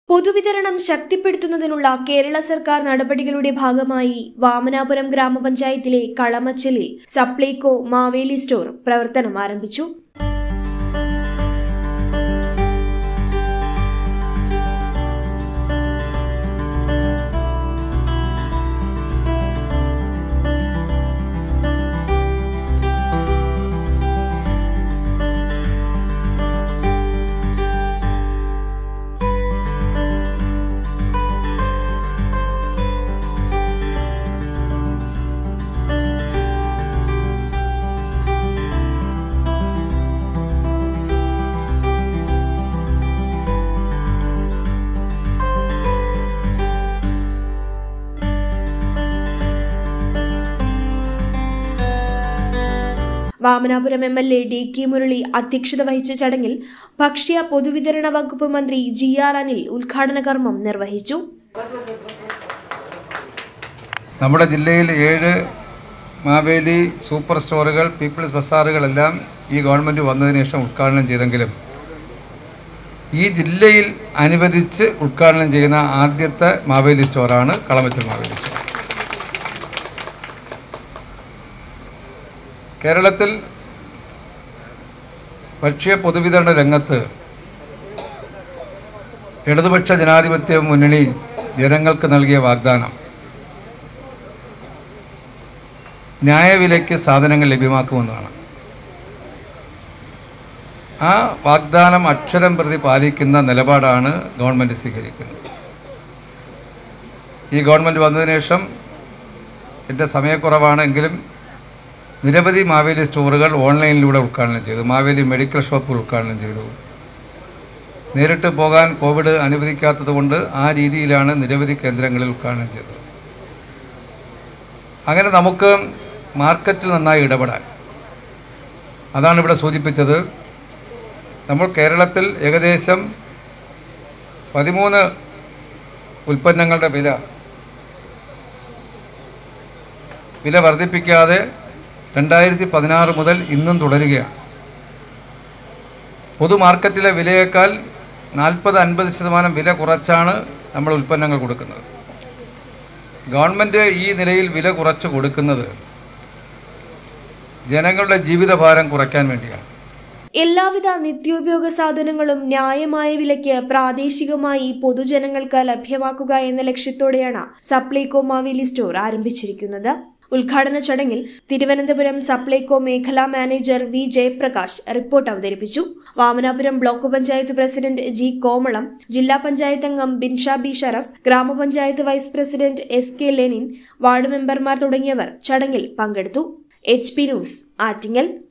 പൊതുവിതരണം ശക്തിപ്പെടുത്തുന്നതിനുള്ള കേരള സർക്കാർ നടപടികളുടെ ഭാഗമായി വാമനാപുരം ഗ്രാമപഞ്ചായത്തിലെ കളമച്ചലിൽ സപ്ലൈകോ മാവേലി സ്റ്റോർ പ്രവർത്തനം ആരംഭിച്ചു Vamanapuram M L A D K Murali അധ്യക്ഷത വഹിച്ച ചടങ്ങിൽ ഭക്ഷ്യ പൊതുവിതരണ വകുപ്പ് മന്ത്രി ജി ആർ അനിൽ ഉദ്ഘാടന കർമ്മം നിർവഹിച്ചു നമ്മുടെ ജില്ലയിൽ ഏഴ് മാവേലി സൂപ്പർ സ്റ്റോറുകൾ പീപ്പിൾസ് ബസാറുകളെല്ലാം ഈ ഗവൺമെൻറ് വന്നതിന് ശേഷം ഉദ്ഘാടനം ചെയ്തെങ്കിലും ഈ ജില്ലയിൽ അനുവദിച്ച് ഉദ്ഘാടനം ചെയ്യുന്ന ആദ്യത്തെ മാവേലി സ്റ്റോറാണ് കളമച്ചൽ മാവേലി സ്റ്റോർ കേരളത്തിൽ ഭക്ഷ്യ പൊതുവിതരണ രംഗത്ത് ഇടതുപക്ഷ ജനാധിപത്യ മുന്നണി ജനങ്ങൾക്ക് നൽകിയ വാഗ്ദാനം ന്യായവിലയ്ക്ക് സാധനങ്ങൾ ലഭ്യമാക്കുമെന്നാണ് ആ വാഗ്ദാനം അക്ഷരം പ്രതി പാലിക്കുന്ന നിലപാടാണ് ഗവൺമെൻറ് സ്വീകരിക്കുന്നത് ഈ ഗവൺമെൻറ് വന്നതിന് ശേഷം എൻ്റെ സമയക്കുറവാണെങ്കിലും നിരവധി മാവേലി സ്റ്റോറുകൾ ഓൺലൈനിലൂടെ ഉദ്ഘാടനം ചെയ്തു മാവേലി മെഡിക്കൽ ഷോപ്പുകൾ ഉദ്ഘാടനം ചെയ്തു നേരിട്ട് പോകാൻ കോവിഡ് അനുവദിക്കാത്തത് കൊണ്ട് ആ രീതിയിലാണ് നിരവധി കേന്ദ്രങ്ങളിൽ ഉദ്ഘാടനം ചെയ്തത് അങ്ങനെ നമുക്ക് മാർക്കറ്റിൽ നന്നായി ഇടപെടാൻ അതാണ് ഇവിടെ സൂചിപ്പിച്ചത് നമ്മൾ കേരളത്തിൽ ഏകദേശം പതിമൂന്ന് ഉൽപ്പന്നങ്ങളുടെ വില വില വർദ്ധിപ്പിക്കാതെ രണ്ടായിരത്തി പതിനാറ് മുതൽ ഇന്നും തുടരുകയാണ് പൊതു മാർക്കറ്റിലെ വിലയേക്കാൾ നാൽപ്പത് അൻപത് ശതമാനം വില കുറച്ചാണ് നമ്മൾ ഉൽപ്പന്നങ്ങൾ കൊടുക്കുന്നത് ഗവൺമെൻറ് ഈ നിലയിൽ വില കുറച്ച് കൊടുക്കുന്നത് ജനങ്ങളുടെ ജീവിതഭാരം കുറയ്ക്കാൻ വേണ്ടിയാണ് എല്ലാവിധ നിത്യോപയോഗ സാധനങ്ങളും ന്യായമായ വിലയ്ക്ക് പ്രാദേശികമായി പൊതുജനങ്ങൾക്ക് ലഭ്യമാക്കുക എന്ന ലക്ഷ്യത്തോടെയാണ് സപ്ലൈകോ മാവേലി സ്റ്റോർ ആരംഭിച്ചിരിക്കുന്നത് ഉദ്ഘാടന ചടങ്ങിൽ തിരുവനന്തപുരം സപ്ലൈകോ മേഖലാ മാനേജർ വി ജയപ്രകാശ് റിപ്പോർട്ട് അവതരിപ്പിച്ചു Vamanapuram block panchayat president G Komalam ജില്ലാ പഞ്ചായത്ത് അംഗം ബിൻഷാ ബി ഷറഫ് ഗ്രാമപഞ്ചായത്ത് vice president S K Lenin ward മെമ്പർമാർ തുടങ്ങിയവർ ചടങ്ങിൽ പങ്കെടുത്തു എച്ച് പി ന്യൂസ് ആറ്റിങ്ങൽ